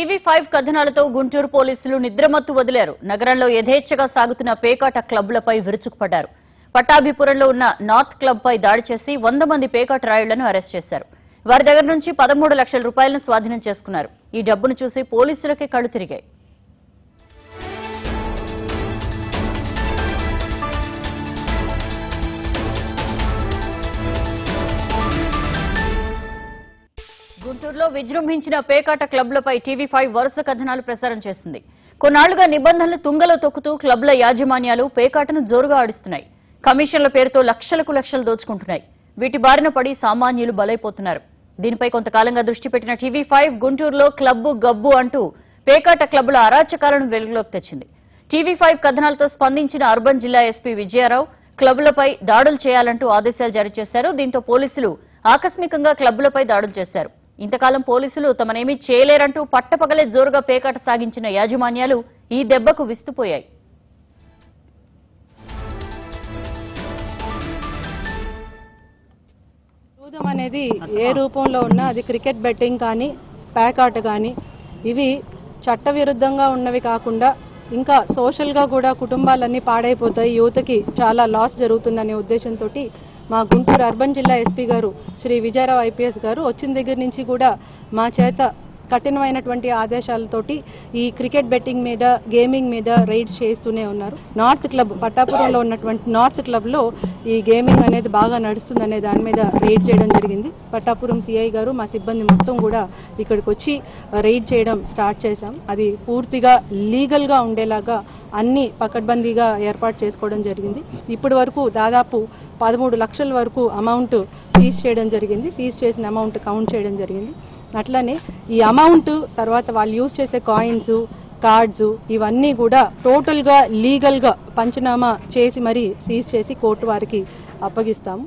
TV five కథనాలతో Guntur పోలీసులు నిద్రమత్తు వదిలారు నగరంలో యథేచ్ఛగా సాగుతున్న పేకాట క్లబ్లపై విరుచుకుపడ్డారు పట్టాభిపురంలో ఉన్న నార్త్ క్లబ్ పై దాడి చేసి వంద మంది పేకాట రాయుళ్లను అరెస్ట్ చేశారు వారి దగ్గర నుంచి పదమూడు లక్షల రూపాయలను స్వాధీనం చేసుకున్నారు ఈ డబ్బును చూసి పోలీసులకే కళ్ళు తిరిగాయి గుంటూరులో విజృంభించిన పేకాట క్లబ్లపై టీవీ ఫైవ్ వరుస కథనాలు ప్రసారం చేసింది కొన్నాళ్లుగా నిబంధనలు తుంగలో తొక్కుతూ క్లబ్ల యాజమాన్యాలు పేకాటను జోరుగా ఆడిస్తున్నాయి కమిషన్ల పేరుతో లక్షలకు లక్షలు దోచుకుంటున్నాయి వీటి బారిన పడి సామాన్యులు బలైపోతున్నారు దీనిపై కొంతకాలంగా దృష్టి పెట్టిన టీవీ ఫైవ్ గుంటూరులో క్లబ్బు గబ్బు అంటూ పేకాట క్లబ్ల అరాచకాలను వెలుగులోకి తెచ్చింది టీవీ ఫైవ్ కథనాలతో స్పందించిన అర్బన్ జిల్లా ఎస్పీ విజయారావు క్లబ్లపై దాడులు చేయాలంటూ ఆదేశాలు జారీ చేశారు దీంతో పోలీసులు ఆకస్మికంగా క్లబ్లపై దాడులు చేశారు ఇంతకాలం పోలీసులు తమనేమీ చేయలేరంటూ పట్టపగలే జోరుగా పేకాట సాగించిన యాజమాన్యాలు ఈ దెబ్బకు విస్తుపోయాయి జూదం అనేది ఏ రూపంలో ఉన్నా అది క్రికెట్ బెట్టింగ్ కానీ ప్యాక్ ఆట కానీ ఇవి చట్టవిరుద్ధంగా ఉన్నవి కాకుండా ఇంకా సోషల్గా కూడా కుటుంబాలన్నీ పాడైపోతాయి యువతకి చాలా లాస్ జరుగుతుందనే ఉద్దేశంతో మా గుంటూరు అర్బన్ జిల్లా ఎస్పీ గారు శ్రీ విజయరావు ఐపీఎస్ గారు వచ్చిన దగ్గర నుంచి కూడా మా చేత కఠినమైనటువంటి ఆదేశాలతోటి ఈ క్రికెట్ బెట్టింగ్ మీద గేమింగ్ మీద రైడ్స్ చేస్తూనే ఉన్నారు నార్త్ క్లబ్ పట్టాపురంలో ఉన్నటువంటి నార్త్ క్లబ్లో ఈ గేమింగ్ అనేది బాగా నడుస్తుందనే దాని మీద రైడ్ చేయడం జరిగింది పట్టాపురం సిఐ గారు మా సిబ్బంది మొత్తం కూడా ఇక్కడికి వచ్చి రైడ్ చేయడం స్టార్ట్ చేశాం అది పూర్తిగా లీగల్గా ఉండేలాగా అన్ని పకడ్బందీగా ఏర్పాటు చేసుకోవడం జరిగింది ఇప్పటి వరకు దాదాపు పదమూడు లక్షల వరకు అమౌంట్ సీజ్ చేయడం జరిగింది సీజ్ చేసిన అమౌంట్ కౌంట్ చేయడం జరిగింది అట్లనే ఈ అమౌంట్ తర్వాత వాళ్ళు యూజ్ చేసే కాయిన్స్ కార్డ్స్ ఇవన్నీ కూడా టోటల్గా లీగల్గా పంచనామా చేసి మరీ సీజ్ చేసి కోర్టు వారికి అప్పగిస్తాము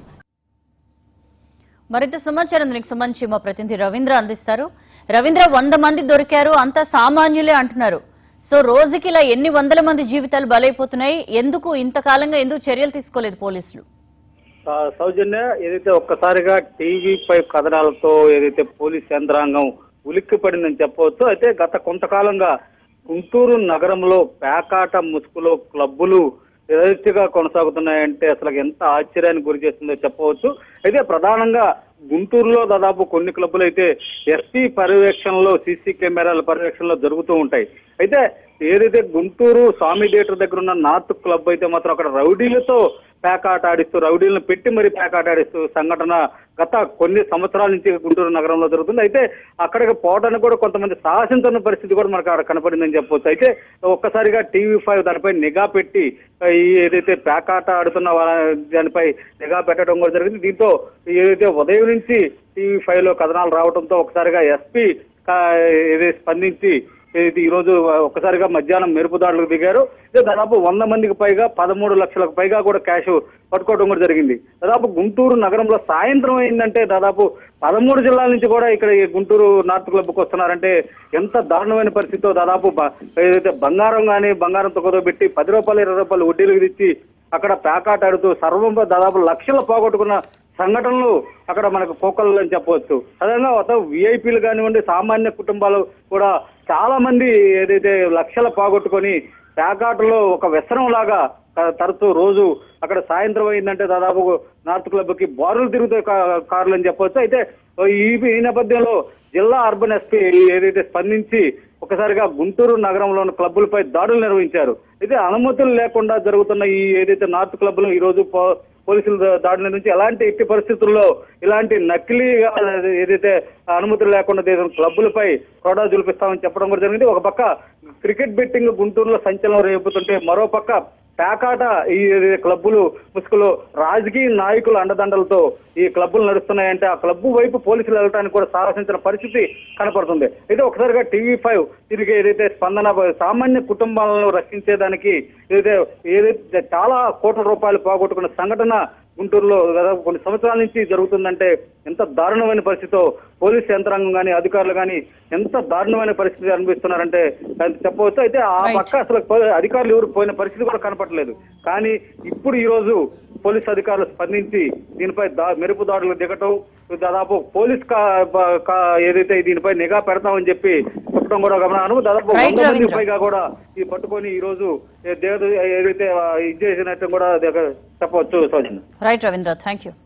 మరింత సమాచారం దీనికి సంబంధించి మా ప్రతినిధి రవీంద్ర అందిస్తారు రవీంద్ర వంద మంది దొరికారు అంతా సామాన్యులే అంటున్నారు సో రోజుకి ఇలా ఎన్ని వందల మంది జీవితాలు బలైపోతున్నాయి ఎందుకు ఇంతకాలంగా ఎందుకు చర్యలు తీసుకోలేదు పోలీసులు ఆ, సౌజన్య ఏదైతే ఒక్కసారిగా టీవీ పై కథనాలతో ఏదైతే పోలీస్ యంత్రాంగం ఉలిక్కి పడిందని చెప్పవచ్చు అయితే గత కొంతకాలంగా గుంటూరు నగరంలో పేకాట ముసుగులో క్లబ్బులు యథేచ్ఛగా కొనసాగుతున్నాయంటే అసలు ఎంత ఆశ్చర్యానికి గురి చేస్తుందో చెప్పవచ్చు అయితే ప్రధానంగా గుంటూరులో దాదాపు కొన్ని క్లబ్బులు అయితే ఎస్పీ పర్యవేక్షణలో సీసీ కెమెరాల పర్యవేక్షణలో జరుగుతూ ఉంటాయి అయితే ఏదైతే గుంటూరు స్వామి థియేటర్ దగ్గర ఉన్న నార్త్ క్లబ్ అయితే మాత్రం అక్కడ రౌడీలతో పేకాట ఆడిస్తూ రౌడీలను పెట్టి మరీ పేకాట ఆడిస్తూ సంఘటన గత కొన్ని సంవత్సరాల నుంచి గుంటూరు నగరంలో జరుగుతుంది అయితే అక్కడికి పోవడానికి కూడా కొంతమంది సాహసించిన పరిస్థితి కూడా మనకు అక్కడ కనపడిందని చెప్పొచ్చు అయితే ఒక్కసారిగా టీవీ ఫైవ్ దానిపై నిఘా పెట్టి ఈ ఏదైతే పేకాట ఆడుతున్న వాళ్ళ- దానిపై నిఘా పెట్టడం కూడా జరిగింది దీంతో ఏదైతే ఉదయం నుంచి టీవీ ఫైవ్ లో కథనాలు రావడంతో ఒకసారిగా ఎస్పీ ఏదైతే స్పందించి ఇది ఈ రోజు ఒక్కసారిగా మధ్యాహ్నం మెరుపు దాడులకు దిగారు ఇదే దాదాపు వంద మందికి పైగా పదమూడు లక్షలకు పైగా కూడా క్యాష్ పట్టుకోవడం కూడా జరిగింది దాదాపు గుంటూరు నగరంలో సాయంత్రం అయిందంటే దాదాపు పదమూడు జిల్లాల నుంచి కూడా ఇక్కడ ఈ గుంటూరు నార్త్ క్లబ్కి వస్తున్నారంటే ఎంత దారుణమైన పరిస్థితితో దాదాపు బ- ఏదైతే బంగారం కానీ బంగారంతో కుదవబెట్టి పది రూపాయలు ఇరవై రూపాయలు వడ్డీలకు తెచ్చి అక్కడ పేకాట ఆడుతూ సర్వం దాదాపు లక్షలు పోగొట్టుకున్న సంఘటనలు అక్కడ మనకు కోకలు అని చెప్పవచ్చు అదేవిధంగా మొత్తం విఐపీలు కానివ్వండి సామాన్య కుటుంబాలు కూడా చాలా మంది ఏదైతే లక్షలు పోగొట్టుకొని పేకాటలో ఒక వ్యసనం లాగా త- తరచూ రోజు అక్కడ సాయంత్రం అయిందంటే దాదాపు నార్త్ క్లబ్ కి బారులు తిరుగుతాయి కా- కార్లు అని చెప్పొచ్చు అయితే ఈ ఈ నేపథ్యంలో జిల్లా అర్బన్ ఎస్పీ ఏదైతే స్పందించి ఒకసారిగా గుంటూరు నగరంలోని క్లబ్బులపై దాడులు నిర్వహించారు అయితే అనుమతులు లేకుండా జరుగుతున్న ఈ ఏదైతే నార్త్ క్లబ్లు ఈ రోజు పో- పోలీసుల దా- దాడుల నుంచి ఎలాంటి ఎట్టి పరిస్థితుల్లో ఇలాంటి నకిలీగా ఏదైతే అనుమతులు లేకుండా చేసిన క్లబ్బులపై కొడా జులిపిస్తామని చెప్పడం కూడా జరిగింది ఒక పక్క క్రికెట్ బెట్టింగ్ గుంటూరులో సంచలనం రేపుతుంటే మరో పక్క పేకాట ఈ క్లబ్బులు ముసుగులో రాజకీయ నాయకుల అండదండలతో ఈ క్లబ్బులు నడుస్తున్నాయంటే ఆ క్లబ్బు వైపు పోలీసులు వెళ్ళడానికి కూడా సాహసించిన పరిస్థితి కనపడుతుంది అయితే ఒకసారిగా టీవీ ఫైవ్ తిరిగి ఏదైతే స్పందన సామాన్య కుటుంబాలను రక్షించేదానికి ఏదైతే ఏదైతే చాలా కోట్ల రూపాయలు పోగొట్టుకున్న సంఘటన గుంటూరులో దాదాపు కొన్ని సంవత్సరాల నుంచి జరుగుతుందంటే ఎంత దారుణమైన పరిస్థితితో పోలీస్ యంత్రాంగం కానీ అధికారులు కానీ ఎంత దారుణమైన పరిస్థితి అనిపిస్తున్నారంటే అది చెప్పవచ్చు అయితే ఆ Right. పక్క అసలు పో- అధికారులు ఎవరు పోయిన పరిస్థితి కూడా కనపడలేదు కానీ ఇప్పుడు ఈ రోజు పోలీస్ అధికారులు స్పందించి దీనిపై దా మెరుపు దాడులు దిగటం దాదాపు పోలీస్ కా- బ- కా- ఏదైతే దీనిపై నిఘా పెడతామని చెప్పి చెప్పడం కూడా గమనాను దాదాపు Right, వంద మంది రవీంద్ర. పైగా కూడా ఈ పట్టుకొని ఈ రోజు ఏ దేవత ఏదైతే ఆ, ఇది చేసినట్టు కూడా చెప్పవచ్చు సౌజన్య రైట్ రవీంద్ర థ్యాంక్ యూ